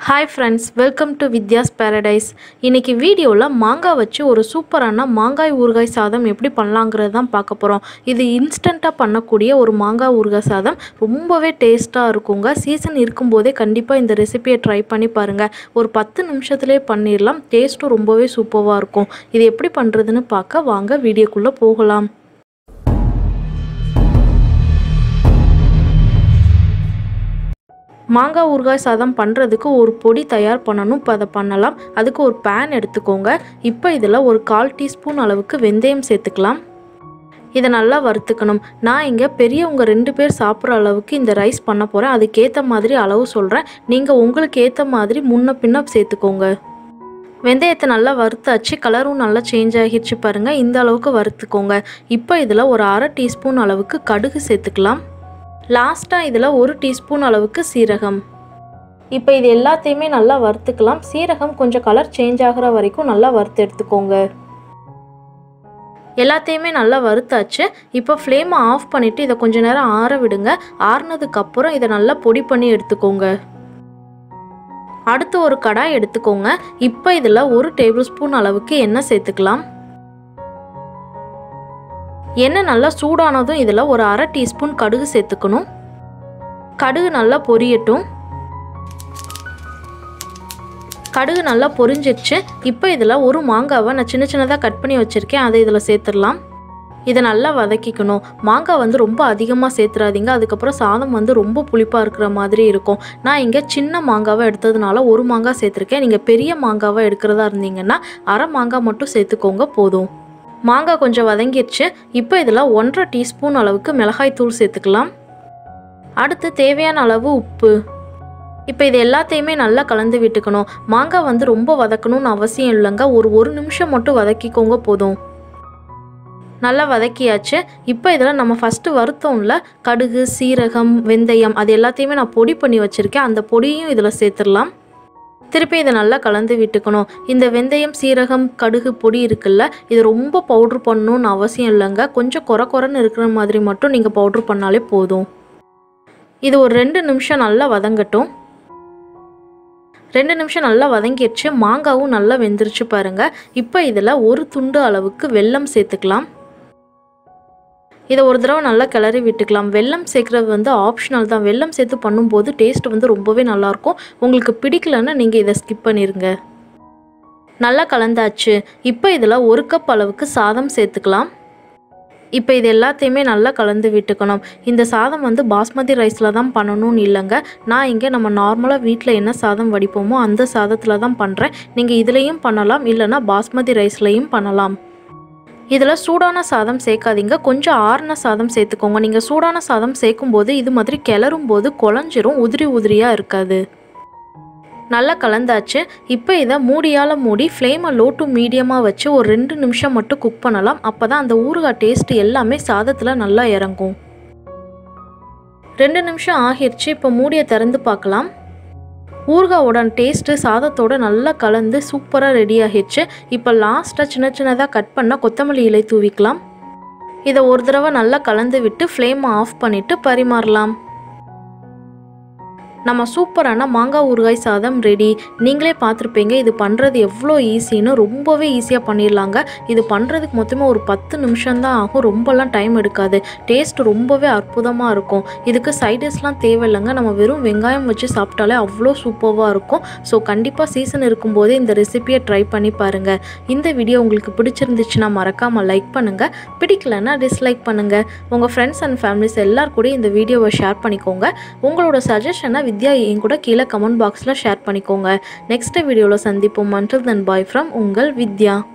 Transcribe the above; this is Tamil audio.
hi friends welcome to Vidya's paradise இன்னைக்கு வீடியோவில் மாங்காய் வச்சு ஒரு சூப்பரான மாங்காய் ஊறுகாய் சாதம் எப்படி பண்ணலாங்கிறது தான் பார்க்க போகிறோம் இது இன்ஸ்டண்ட்டாக பண்ணக்கூடிய ஒரு மாங்காய் ஊறுகாய் சாதம் ரொம்பவே டேஸ்ட்டாக இருக்குங்க சீசன் இருக்கும்போதே கண்டிப்பாக இந்த ரெசிபியை ட்ரை பண்ணி பாருங்கள் ஒரு பத்து நிமிஷத்துலேயே பண்ணிடலாம் டேஸ்ட்டும் ரொம்பவே சூப்பராக இருக்கும் இது எப்படி பண்ணுறதுன்னு பார்க்க வாங்க வீடியோக்குள்ளே போகலாம் மாங்காய் ஊறுகாய் சாதம் பண்ணுறதுக்கு ஒரு பொடி தயார் பண்ணணும் இப்போ அதை பண்ணலாம் அதுக்கு ஒரு பேன் எடுத்துக்கோங்க இப்போ இதில் ஒரு கால் டீஸ்பூன் அளவுக்கு வெந்தயம் சேர்த்துக்கலாம் இதை நல்லா வறுத்துக்கணும் நான் இங்கே பெரியவங்க ரெண்டு பேர் சாப்பிட்ற அளவுக்கு இந்த ரைஸ் பண்ண போகிறேன் அதுக்கேற்ற மாதிரி அளவு சொல்கிறேன் நீங்கள் உங்களுக்கு ஏற்ற மாதிரி முன்ன பின்ன சேர்த்துக்கோங்க வெந்தயத்தை நல்லா வறுத்தாச்சு கலரும் நல்லா சேஞ்ச் ஆகிடுச்சு பாருங்கள் இந்த அளவுக்கு வறுத்துக்கோங்க இப்போ இதில் ஒரு அரை டீஸ்பூன் அளவுக்கு கடுகு சேர்த்துக்கலாம் லாஸ்ட்டாக இதில் ஒரு டீஸ்பூன் அளவுக்கு சீரகம் இப்போ இது எல்லாத்தையுமே நல்லா வறுத்துக்கலாம் சீரகம் கொஞ்சம் கலர் சேஞ்ச் ஆகிற வரைக்கும் நல்லா வறுத்து எடுத்துக்கோங்க எல்லாத்தையுமே நல்லா வறுத்தாச்சு இப்போ ஃப்ளேமை ஆஃப் பண்ணிவிட்டு இதை கொஞ்ச நேரம் ஆற விடுங்க ஆறுனதுக்கப்புறம் இதை நல்லா பொடி பண்ணி எடுத்துக்கோங்க அடுத்து ஒரு கடாய் எடுத்துக்கோங்க இப்போ இதில் ஒரு டேபிள் ஸ்பூன் அளவுக்கு எண்ணெய் சேர்த்துக்கலாம் எண்ணெய் நல்லா சூடானதும் இதில் ஒரு அரை டீஸ்பூன் கடுகு சேர்த்துக்கணும் கடுகு நல்லா பொரியட்டும் கடுகு நல்லா பொரிஞ்சிடுச்சு இப்போ இதில் ஒரு மாங்காவை நான் சின்ன சின்னதாக கட் பண்ணி வச்சுருக்கேன் அதை இதில் சேர்த்துடலாம் இதை நல்லா வதக்கிக்கணும் மாங்காய் வந்து ரொம்ப அதிகமாக சேர்த்துறாதீங்க அதுக்கப்புறம் சாதம் வந்து ரொம்ப புளிப்பாக இருக்கிற மாதிரி இருக்கும் நான் இங்கே சின்ன மாங்காவை எடுத்ததுனால ஒரு மாங்காய் சேர்த்துருக்கேன் நீங்கள் பெரிய மாங்காவை எடுக்கிறதா இருந்தீங்கன்னா அரை மாங்காய் மட்டும் சேர்த்துக்கோங்க போதும் மாங்காய் கொஞ்சம் வதங்கிடுச்சு இப்போ இதில் ஒன்றரை டீஸ்பூன் அளவுக்கு மிளகாய் தூள் சேர்த்துக்கலாம் அடுத்து தேவையான அளவு உப்பு இப்போ இது எல்லாத்தையுமே நல்லா கலந்து விட்டுக்கணும் மாங்காய் வந்து ரொம்ப வதக்கணும்னு அவசியம் இல்லைங்க ஒரு ஒரு நிமிஷம் மட்டும் வதக்கிக்கோங்க போதும் நல்லா வதக்கியாச்சு இப்போ இதில் நம்ம ஃபஸ்ட்டு வறுத்தோம்ல கடுகு சீரகம் வெந்தயம் அது எல்லாத்தையுமே நான் பொடி பண்ணி வச்சுருக்கேன் அந்த பொடியும் இதில் சேர்த்துடலாம் திருப்பி இதை நல்லா கலந்து விட்டுக்கணும் இந்த வெந்தயம் சீரகம் கடுகு பொடி இருக்குல்ல இது ரொம்ப பவுட்ரு பண்ணணும்னு அவசியம் இல்லைங்க கொஞ்சம் குறை குறைன்னு இருக்கிற மாதிரி மட்டும் நீங்கள் பவுட்ரு பண்ணாலே போதும் இது ஒரு ரெண்டு நிமிஷம் நல்லா வதங்கட்டும் ரெண்டு நிமிஷம் நல்லா வதங்கிடுச்சு மாங்காவும் நல்லா வெந்துருச்சு பாருங்க இப்போ இதில் ஒரு துண்டு அளவுக்கு வெல்லம் சேர்த்துக்கலாம் இதை ஒரு தடவை நல்லா கிளறி விட்டுக்கலாம் வெல்லம் சேர்க்குறது வந்து ஆப்ஷனல் தான் வெல்லம் சேர்த்து பண்ணும்போது டேஸ்ட் வந்து ரொம்பவே நல்லாயிருக்கும் உங்களுக்கு பிடிக்கலன்னா நீங்கள் இதை ஸ்கிப் பண்ணிடுங்க நல்லா கலந்தாச்சு இப்போ இதில் ஒரு கப் அளவுக்கு சாதம் சேர்த்துக்கலாம் இப்போ இது எல்லாத்தையுமே நல்லா கலந்து விட்டுக்கணும் இந்த சாதம் வந்து பாஸ்மதி ரைஸில் தான் பண்ணணும்னு இல்லைங்க நான் இங்கே நம்ம நார்மலாக வீட்டில் என்ன சாதம் வடிப்போமோ அந்த சாதத்தில் தான் பண்ணுறேன் நீங்கள் இதுலேயும் பண்ணலாம் இல்லைனா பாஸ்மதி ரைஸ்லையும் பண்ணலாம் இதில் சூடான சாதம் சேர்க்காதீங்க கொஞ்சம் ஆறுன சாதம் சேர்த்துக்கோங்க நீங்கள் சூடான சாதம் சேர்க்கும்போது இது மாதிரி கிளறும் போது குழஞ்சிரும் உதிரி உதிரியாக இருக்காது நல்லா கலந்தாச்சு இப்போ இதை மூடியால் மூடி ஃப்ளேமை லோ டு மீடியமாக வச்சு ஒரு ரெண்டு நிமிஷம் மட்டும் குக் பண்ணலாம் அப்போ தான் அந்த ஊறுகாய் டேஸ்ட் எல்லாமே சாதத்தில் நல்லா இறங்கும் ரெண்டு நிமிஷம் ஆகிருச்சு இப்போ மூடியை திறந்து பார்க்கலாம் ஊறுகாவோட டேஸ்ட்டு சாதத்தோட நல்லா கலந்து சூப்பராக ரெடி ஆகிடுச்சு இப்போ லாஸ்ட்டாக சின்ன சின்னதாக கட் பண்ண கொத்தமல்லி இலை தூவிக்கலாம் இதை ஒரு தடவை நல்லா கலந்து விட்டு ஃப்ளேமை ஆஃப் பண்ணிவிட்டு பரிமாறலாம் நம்ம சூப்பரான மாங்காய் ஊறுகாய் சாதம் ரெடி நீங்களே பார்த்துருப்பீங்க இது பண்ணுறது எவ்வளோ ஈஸின்னு ரொம்பவே ஈஸியாக பண்ணிடலாங்க இது பண்ணுறதுக்கு மொத்தமாக ஒரு பத்து நிமிஷம்தான் ஆகும் ரொம்பலாம் டைம் எடுக்காது டேஸ்ட் ரொம்பவே அற்புதமாக இருக்கும் இதுக்கு சைடிஷ்லாம் தேவையில்லைங்க நம்ம வெறும் வெங்காயம் வச்சு சாப்பிட்டாலே அவ்வளோ சூப்பராக இருக்கும் ஸோ கண்டிப்பாக சீசன் இருக்கும்போதே இந்த ரெசிபியை ட்ரை பண்ணி பாருங்கள் இந்த வீடியோ உங்களுக்கு பிடிச்சிருந்துச்சுன்னா மறக்காமல் லைக் பண்ணுங்கள் பிடிக்கலன்னா டிஸ்லைக் பண்ணுங்கள் உங்கள் ஃப்ரெண்ட்ஸ் அண்ட் ஃபேமிலிஸ் எல்லார் கூட இந்த வீடியோவை ஷேர் பண்ணிக்கோங்க உங்களோட சஜஷனை வித்யா என் கூட கீழே கமெண்ட் பாக்ஸில் ஷேர் பண்ணிக்கோங்க நெக்ஸ்ட் வீடியோவில் சந்திப்போம் அன்டில் தன் பாய் ஃப்ரம் உங்கள் வித்யா